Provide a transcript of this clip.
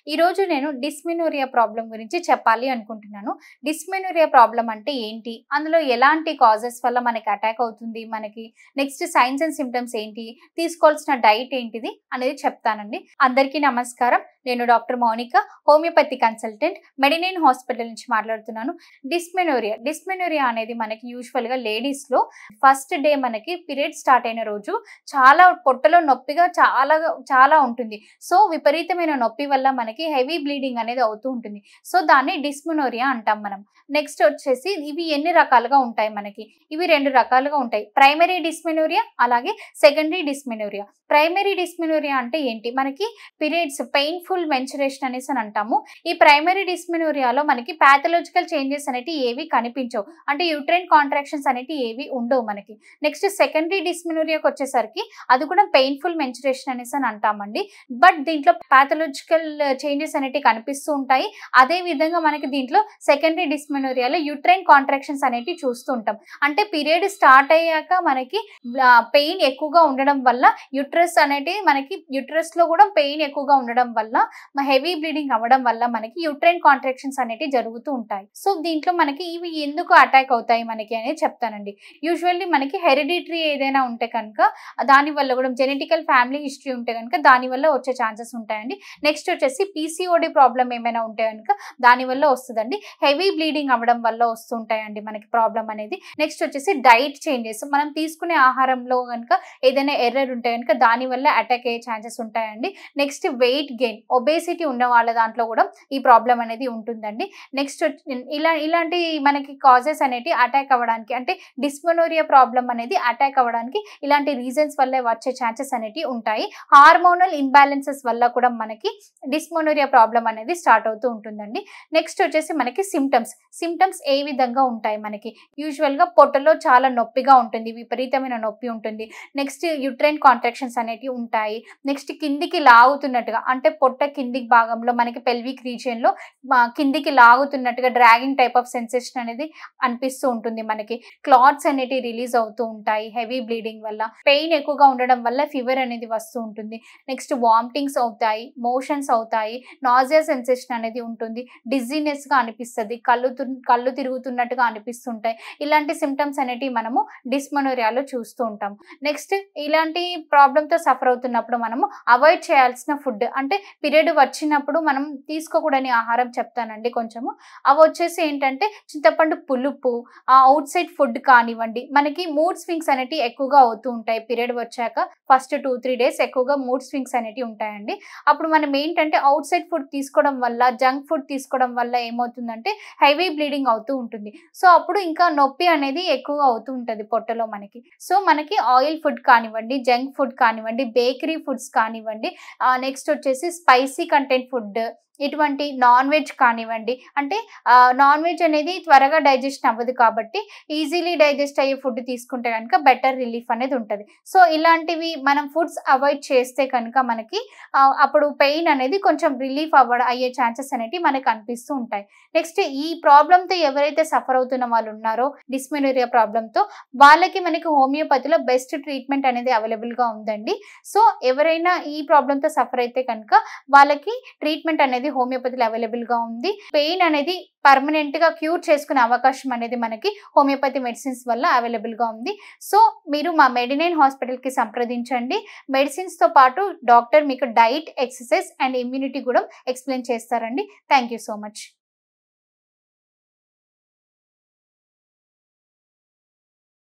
ఈ రోజు నేను డిస్మినోరియా ప్రాబ్లం గురించి చెప్పాలి అనుకుంటున్నాను డిస్మినోరియా ప్రాబ్లం అంటే ఏంటి అందులో ఎలాంటి కాజెస్ వల్ల మనకి అటాక్ అవుతుంది మనకి నెక్స్ట్ సైన్స్ అండ్ సిమ్టమ్స్ ఏంటి తీసుకోవాల్సిన డైట్ ఏంటిది అనేది చెప్తానండి అందరికీ నమస్కారం నేను doctor Mounika homeopathy consultant Medinine hospital నుంచి మాట్లాడుతున్నాను డిస్మెనోరియా డిస్మెనోరియా అనేది మనకి యూజువల్గా లేడీస్లో ఫస్ట్ డే మనకి పీరియడ్ స్టార్ట్ అయిన రోజు చాలా పొట్టలో నొప్పిగా చాలా చాలా ఉంటుంది సో విపరీతమైన నొప్పి వల్ల మనకి హెవీ బ్లీడింగ్ అనేది అవుతూ ఉంటుంది సో దాన్ని డిస్మెనోరియా అంటాం మనం నెక్స్ట్ వచ్చేసి ఇవి ఎన్ని రకాలుగా ఉంటాయి మనకి ఇవి రెండు రకాలుగా ఉంటాయి ప్రైమరీ డిస్మెనోరియా అలాగే సెకండరీ డిస్మెనోరియా ప్రైమరీ డిస్మెనోరియా అంటే ఏంటి మనకి పీరియడ్స్ పెయిన్ఫుల్ మెన్చురేషన్ అనేసి అని అంటాము ఈ ప్రైమరీ డిస్మెనోరియాలో మనకి ప్యాథలాజికల్ చేంజెస్ అనేవి ఏవి కనిపించవు అంటే యూట్రైన్ కాంట్రాక్షన్స్ అనేవి ఏవి ఉండవు మనకి నెక్స్ట్ సెకండరీ డిస్మెనోరియాకి వచ్చేసరికి అది కూడా పెయిన్ఫుల్ మెన్చురేషన్ అనేసి అని అంటామండి బట్ దీంట్లో ప్యాథలాజికల్ చేంజెస్ అనేవి కనిపిస్తూ ఉంటాయి అదే విధంగా మనకి దీంట్లో సెకండరీ డిస్మెనోరియాలో యూట్రైన్ కాంట్రాక్షన్స్ అనేవి చూస్తూ ఉంటాం అంటే పీరియడ్ స్టార్ట్ అయ్యాక మనకి పెయిన్ ఎక్కువగా ఉండడం వల్ల యుట్రస్ అనేటి మనకి యుట్రస్ లో కూడా పెయిన్ ఎక్కువగా ఉండడం వల్ల హెవీ బ్లీడింగ్ అవ్వడం వల్ల మనకి యూట్రైన్ కాంట్రాక్షన్స్ అనేవి జరుగుతూ ఉంటాయి సో దీంట్లో మనకి ఇవి ఎందుకు అటాక్ అవుతాయి మనకి అనేది చెప్తానండి యూజువల్లీ మనకి హెరిడిటరీ ఏదైనా ఉంటే కనుక దాని వల్ల కూడా జెనెటికల్ ఫ్యామిలీ హిస్టరీ ఉంటే కనుక దాని వల్ల వచ్చే ఛాన్సెస్ ఉంటాయండి నెక్స్ట్ వచ్చేసి పీసీఓడి ప్రాబ్లం ఏమైనా ఉంటే కనుక దాని వల్ల వస్తుందండి హెవీ బ్లీడింగ్ అవ్వడం వల్ల వస్తుంటాయండి మనకి ప్రాబ్లం అనేది నెక్స్ట్ వచ్చేసి డైట్ చేంజెస్ మనం తీసుకునే ఆహారంలో కనుక ఏదైనా ఎర్రర్ ఉంటే కనుక దాని వల్ల అటాక్ అయ్యే ఛాన్సెస్ ఉంటాయండి నెక్స్ట్ వెయిట్ గెయిన్ ఒబేసిటీ ఉన్న వాళ్ళ దాంట్లో కూడా ఈ ప్రాబ్లం అనేది ఉంటుందండి నెక్స్ట్ ఇలా ఇలాంటి మనకి కాజెస్ అనేవి అటాక్ అవ్వడానికి అంటే డిస్మోనోరియా ప్రాబ్లం అనేది అటాక్ అవ్వడానికి ఇలాంటి రీజన్స్ వల్ల వచ్చే ఛాన్సెస్ అనేవి ఉంటాయి హార్మోనల్ ఇన్బ్యాలెన్సెస్ వల్ల కూడా మనకి డిస్మోనోరియా ప్రాబ్లం అనేది స్టార్ట్ అవుతూ ఉంటుందండి నెక్స్ట్ వచ్చేసి మనకి సిమ్టమ్స్ సిమ్టమ్స్ ఏ విధంగా ఉంటాయి మనకి యూజువల్గా పొట్టలో చాలా నొప్పిగా ఉంటుంది విపరీతమైన నొప్పి ఉంటుంది నెక్స్ట్ యుట్రైన్ కాంట్రాక్షన్స్ అనేటివి ఉంటాయి నెక్స్ట్ కిందికి లాగుతున్నట్టుగా అంటే పొట్ట కిందికి భాగంలో మనకి పెల్విక్ రీజియన్లో కిందికి లాగుతున్నట్టుగా డ్రాగింగ్ టైప్ ఆఫ్ సెన్సేషన్ అనేది అనిపిస్తూ ఉంటుంది మనకి క్లాత్స్ అనేటివి రిలీజ్ అవుతూ ఉంటాయి హెవీ బ్లీడింగ్ వల్ల పెయిన్ ఎక్కువగా ఉండడం వల్ల ఫీవర్ అనేది వస్తూ ఉంటుంది నెక్స్ట్ వామిటింగ్స్ అవుతాయి మోషన్స్ అవుతాయి నాజియా సెన్సేషన్ అనేది ఉంటుంది డిజీనెస్గా అనిపిస్తుంది కళ్ళు కళ్ళు తిరుగుతున్నట్టుగా అనిపిస్తుంటాయి ఇలాంటి సిమ్టమ్స్ అనేటివి మనము డిస్మనోరియాలో చూస్తూ ఉంటాం నెక్స్ట్ ఇలాంటి ప్రాబ్లంతో సఫర్ అవుతున్నప్పుడు మనము అవాయిడ్ చేయాల్సిన ఫుడ్ అంటే పీరియడ్ వచ్చినప్పుడు మనం తీసుకోకూడని ఆహారం చెప్తానండి కొంచెము అవి వచ్చేసి ఏంటంటే చింతపండు పులుపు ఆ అవుట్ సైడ్ ఫుడ్ కానివ్వండి మనకి మూడ్ స్వింగ్స్ అనేటివి ఎక్కువగా అవుతూ ఉంటాయి పీరియడ్ వచ్చాక ఫస్ట్ టూ త్రీ డేస్ ఎక్కువగా మూడ్ స్వింగ్స్ అనేటివి ఉంటాయండి అప్పుడు మనం ఏంటంటే అవుట్ సైడ్ ఫుడ్ తీసుకోవడం వల్ల జంక్ ఫుడ్ తీసుకోవడం వల్ల ఏమవుతుందంటే హెవీ బ్లీడింగ్ అవుతూ ఉంటుంది సో అప్పుడు ఇంకా నొప్పి అనేది ఎక్కువగా అవుతూ ఉంటుంది పొట్టలో మనకి సో మనకి ఆయిల్ ఫుడ్ కానివ్వండి జంక్ ఫుడ్ కానివ్వండి బేకరీ ఫుడ్స్ కానివ్వండి నెక్స్ట్ వచ్చేసి స్పైసీ కంటెంట్ ఫుడ్ ఇటువంటి నాన్ వెజ్ కానివ్వండి అంటే నాన్ వెజ్ అనేది త్వరగా డైజెషన్ అవ్వదు కాబట్టి ఈజీలీ డైజెస్ట్ అయ్యే ఫుడ్ తీసుకుంటే కనుక బెటర్ రిలీఫ్ అనేది ఉంటుంది సో ఇలాంటివి మనం ఫుడ్స్ అవాయిడ్ చేస్తే కనుక మనకి అప్పుడు పెయిన్ అనేది కొంచెం రిలీఫ్ అవ్వడం అయ్యే ఛాన్సెస్ అనేవి మనకి అనిపిస్తూ ఉంటాయి నెక్స్ట్ ఈ ప్రాబ్లంతో ఎవరైతే సఫర్ అవుతున్న వాళ్ళు ఉన్నారో డిస్మెనోరియా ప్రాబ్లంతో వాళ్ళకి మనకి హోమియోపతిలో బెస్ట్ ట్రీట్మెంట్ అనేది అవైలబుల్గా ఉందండి సో ఎవరైనా ఈ ప్రాబ్లంతో సఫర్ అయితే కనుక వాళ్ళకి ట్రీట్మెంట్ అనేది హోమియోపతిలో అవైలబుల్గా ఉంది పెయిన్ అనేది పర్మనెంట్ గా క్యూర్ చేసుకునే అవకాశం అనేది మనకి హోమియోపతి మెడిసిన్స్ వల్ల అవైలబుల్గా ఉంది సో మీరు మా మెడినైన్ హాస్పిటల్కి సంప్రదించండి మెడిసిన్స్తో పాటు డాక్టర్ మీకు డైట్ ఎక్సర్సైజ్ అండ్ ఇమ్యూనిటీ కూడా ఎక్స్ప్లెయిన్ చేస్తారండి థ్యాంక్ యూ సో మచ్